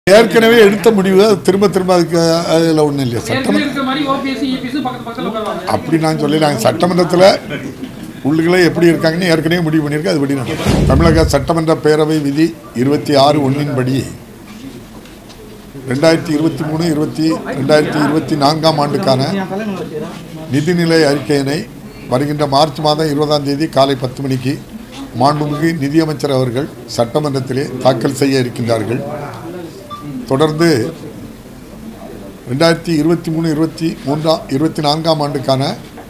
ஏற்கனவே எடுத்த முடிவு அது திரும்ப திரும்ப அதுக்கு அதில் ஒன்றும் இல்லையா ஏற்கனவே சட்டமன்ற இருக்கிற மாதிரி ஓபிஎஸ் இபிஎஸ் பக்கத்து பக்கத்துல உட்காருவாங்க அப்படி நான் சொல்லி நாங்கள் சட்டமன்றத்தில் உள்ளுகளே எப்படி இருக்காங்கன்னு ஏற்கனவே முடிவு பண்ணியிருக்கேன் அதுபடி நடக்கும் தமிழக சட்டமன்ற பேரவை விதி இருபத்தி ஆறு ஒன்றின்படி ரெண்டாயிரத்தி இருபத்தி மூணு இருபத்தி ரெண்டாயிரத்தி இருபத்தி நான்காம் ஆண்டுக்கான நிதிநிலை அறிக்கையினை வருகின்ற மார்ச் மாதம் இருபதாம் தேதி காலை பத்து மணிக்கு மாண்புமிகு நிதியமைச்சர் அவர்கள் சட்டமன்றத்திலே தாக்கல் செய்ய இருக்கின்றார்கள் தொடர்ந்து ரெண்டாயிரத்தி இருபத்தி மூணு இருபத்தி மூன்றாம் இருபத்தி நான்காம் ஆண்டுக்கான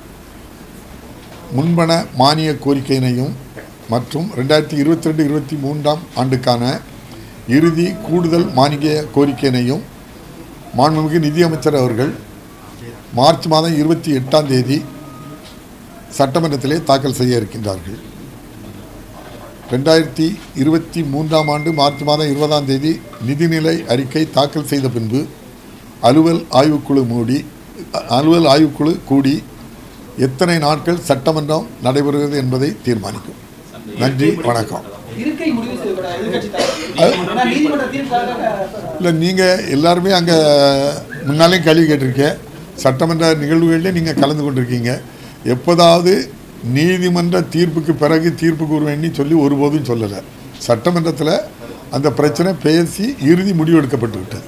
முன்பண மானிய கோரிக்கையினையும் மற்றும் ரெண்டாயிரத்தி இருபத்தி ரெண்டு இருபத்தி மூன்றாம் ஆண்டுக்கான இறுதி கூடுதல் மானிய கோரிக்கையினையும் மாண்புமிகு நிதியமைச்சர் அவர்கள் மார்ச் மாதம் இருபத்தி எட்டாம் தேதி சட்டமன்றத்திலே தாக்கல் செய்ய இருக்கின்றார்கள் ரெண்டாயிரத்தி இருபத்தி மூன்றாம் ஆண்டு மார்ச் மாதம் இருபதாம் தேதி நிதிநிலை அறிக்கை தாக்கல் செய்த பின்பு அலுவல் ஆய்வுக்குழு மூடி அ- அலுவல் ஆய்வுக்குழு கூடி எத்தனை நாட்கள் சட்டமன்றம் நடைபெறுகிறது என்பதை தீர்மானிக்கும் நன்றி வணக்கம் இருக்கை முடிவு செய்யக்கூடாது எதிர்க்கட்சி தலைவர். ஏன்னா நீதிமன்ற தீர்ப்பாக இல்லை நீங்கள் எல்லாருமே அங்கே முன்னாலேயும் கேள்வி கேட்டிருக்கேன் சட்டமன்ற நிகழ்வுகளில் நீங்கள் கலந்து கொண்டிருக்கீங்க எப்போதாவது நீதிமன்ற தீர்ப்புக்கு பிறகு தீர்ப்பு கூறுவேன்னு சொல்லி ஒருபோதும் சொல்லலை சட்டமன்றத்தில் அந்த பிரச்சனை பேசி இறுதி முடிவு எடுக்கப்பட்டு விட்டது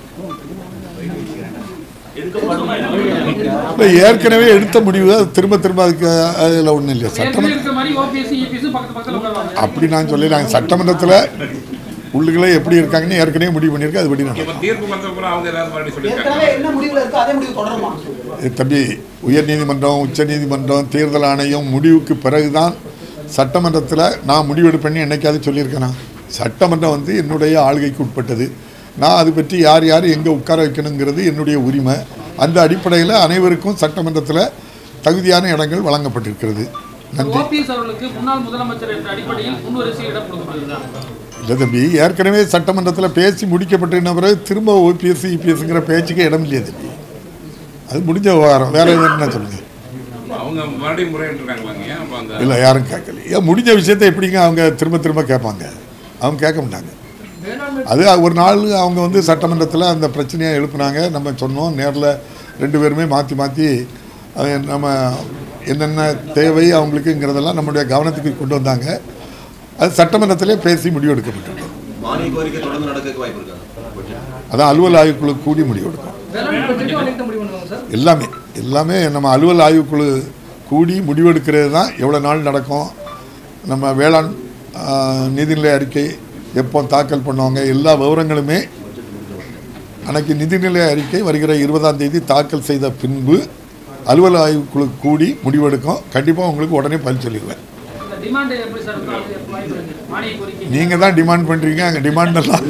இல்லை ஏற்கனவே எடுத்த முடிவு அது திரும்ப திரும்ப அதுக்கு அதில் ஒன்றும் இல்லையா ஏற்கனவே சட்டமன்ற இருக்கிற மாதிரி ஓபிஎஸ் இபிஎஸ் பக்கத்து பக்கத்துல உட்காருவாங்க அப்படி நான் சொல்லி நாங்கள் சட்டமன்றத்தில் உள்ளுகளே எப்படி இருக்காங்கன்னு ஏற்கனவே முடிவு பண்ணியிருக்கேன் அதுபடி நடக்கும் இப்ப தீர்ப்பு வந்த அப்புறம் அவங்க ஏதாவது மறுபடியும் ஏற்கனவே சொல்லியிருக்காங்க என்ன முடிவுல இருக்கோ அதே முடிவு தொடருமா ஏ தம்பி உயர்நீதிமன்றம் உச்சநீதிமன்றம் தேர்தல் ஆணையம் முடிவுக்கு பிறகுதான் சட்டமன்றத்தில் நான் முடிவெடுப்பேன்னு என்னைக்காவது சொல்லியிருக்கேனா சட்டமன்றம் வந்து என்னுடைய ஆளுகைக்கு உட்பட்டது நான் அது பற்றி யார் யார் எங்கே உட்கார வைக்கணுங்கிறது என்னுடைய உரிமை அந்த அடிப்படையில் அனைவருக்கும் சட்டமன்றத்தில் தகுதியான இடங்கள் வழங்கப்பட்டிருக்கிறது நன்றி ஓபிஎஸ் அவர்களுக்கு முன்னாள் முதலமைச்சர் என்ற அடிப்படையில் முன்வரிசையில் இடம் கொடுக்கப்படுகிறது இல்லை தம்பி ஏற்கனவே சட்டமன்றத்தில் பேசி முடிக்கப்பட்ட பிறகு திரும்ப ஓபிஎஸ் இபிஎஸ்ங்கிற பேச்சுக்கு இடம் இல்லையே தம்பி அது முடிஞ்ச விவகாரம் வேற எதுவும் என்ன சொல்லுங்கள் அவங்க மறுபடியும் முறையிட்டு இருக்காங்களாங்க அப்ப அந்த இல்லை யாரும் கேட்கல ஏன் முடிஞ்ச விஷயத்தை எப்படிங்க அவங்க திரும்ப திரும்ப கேட்பாங்க அவங்க கேட்க மாட்டாங்க அது ஒரு நாள் அவங்க வந்து சட்டமன்றத்தில் அந்த பிரச்சனையை எழுப்புனாங்க நம்ம சொன்னோம் நேரில் ரெண்டு பேருமே மாற்றி மாற்றி நம்ம என்னென்ன தேவை அவங்களுக்குங்கிறதெல்லாம் நம்முடைய கவனத்துக்கு கொண்டு வந்தாங்க அது சட்டமன்றத்திலே பேசி முடிவெடுக்கப்பட்டது மானிய கோரிக்கை தொடர்ந்து நடக்க வாய்ப்பு இருக்காங்க அதான் அலுவல் ஆய்வுக்குழு கூடி முடிவெடுக்கும் எல்லாமே எல்லாமே நம்ம அலுவல் ஆய்வுக்குழு கூடி முடிவெடுக்கிறது தான் எவ்வளோ நாள் நடக்கும் நம்ம வேளாண் ஆ, நிதிநிலை அறிக்கை எப்போ தாக்கல் பண்ணுவாங்க எல்லா விவரங்களுமே அன்னைக்கு நிதிநிலை அறிக்கை வருகிற இருபதாம் தேதி தாக்கல் செய்த பின்பு அலுவல் ஆய்வுக்குழு கூடி முடிவெடுக்கும் கண்டிப்பாக உங்களுக்கு உடனே பதில் சொல்லிடுவேன் இந்த டிமாண்ட் எப்படி சார் இருக்கும்? அது எப்படி வாய்ப்பு இருக்கு? மானிய கோரிக்கை நீங்கள் தான் டிமாண்ட் பண்ணுறீங்க அங்கே டிமாண்ட் எல்லாம்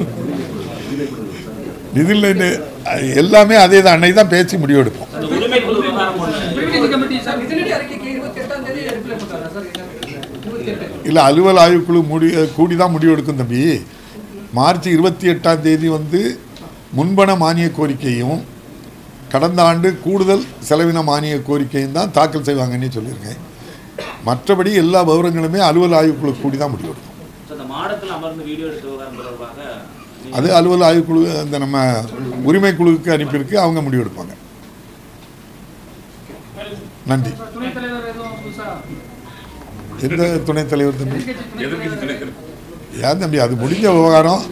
நிதிநிலை எல்லாமே அதே தான் அன்னைக்கு தான் பேசி முடிவெடுப்போம் பிரிவிலேஜ் கமிட்டி சார் இல்லை அலுவல் ஆய்வுக்குழு முடி கூடி தான் முடிவெடுக்கும் தம்பி மார்ச் இருபத்தி எட்டாம் தேதி வந்து முன்பண மானிய கோரிக்கையும் கடந்த ஆண்டு கூடுதல் செலவின மானிய கோரிக்கையும் தான் தாக்கல் செய்வாங்கன்னு சொல்லியிருக்கேன் மற்றபடி எல்லா விவரங்களுமே அலுவல் ஆய்வுக்குழு கூடி தான் முடிவெடுக்கும் ஸோ அந்த மாடத்தில் அமர்ந்து வீடியோ எடுத்த விவகாரம் தொடர்பாக நீங்க அது அலுவல் ஆய்வுக்குழு அந்த நம்ம உரிமை குழுவுக்கு அனுப்பியிருக்கு அவங்க முடிவெடுப்பாங்க நன்றி துணைத் தலைவர் எதுவும் புதுசா எந்த துணைத் தலைவர் தம்பி எதிர்க்கட்சி தலைவர் ஏன் தம்பி அது முடிஞ்ச விவகாரம்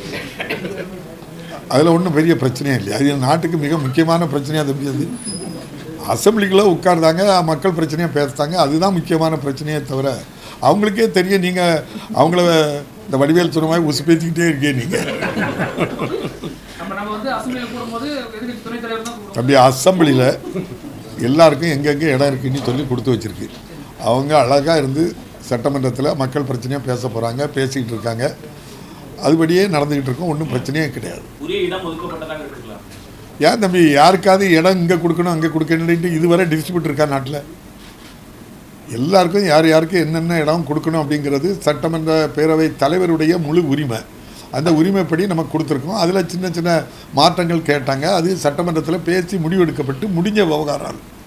அதில் ஒன்றும் பெரிய பிரச்சனையே இல்லை அது நாட்டுக்கு மிக முக்கியமான பிரச்சனையாக தம்பி அது அசம்பிளிக்குள்ளே உட்கார்ந்தாங்க மக்கள் பிரச்சனையாக பேசுகிறாங்க அதுதான் முக்கியமான பிரச்சனையே தவிர அவங்களுக்கே தெரியும் நீங்கள் அவங்கள இந்த வடிவேல் சொன்ன மாதிரி உசு பேசிக்கிட்டே இருக்கே நீங்கள் நம்ம நம்ம வந்து அசம்பிளியில் கூடும்போது எதிர்க்கட்சி துணைத் தலைவர் தான் கூப்பிடுவோம் தம்பி அசம்பிளியில் எல்லாருக்கும் எங்கெங்கே இடம் இருக்குன்னு சொல்லி கொடுத்து வச்சிருக்கு அவங்க அழகாக இருந்து சட்டமன்றத்தில் மக்கள் பிரச்சனையாக பேச போகிறாங்க பேசிக்கிட்டு இருக்காங்க அதுபடியே நடந்துக்கிட்டு இருக்கோம் ஒன்றும் பிரச்சனையே கிடையாது உரிய இடம் ஒதுக்கப்பட்டதாக இருக்கலாம் ஏன் தம்பி யாருக்காவது இடம் இங்கே கொடுக்கணும் அங்கே கொடுக்கணுன்ட்டு இதுவரை டிஸ்ட்ரிபியூட் இருக்கா நாட்டில் எல்லாருக்கும் யார் யாருக்கு என்னென்ன இடம் கொடுக்கணும் அப்படிங்கிறது சட்டமன்ற பேரவை தலைவருடைய முழு உரிமை அந்த உரிமைப்படி நமக்கு கொடுத்துருக்கோம் அதில் சின்ன சின்ன மாற்றங்கள் கேட்டாங்க அது சட்டமன்றத்தில் பேசி முடிவெடுக்கப்பட்டு முடிஞ்ச விவகாரம் அது.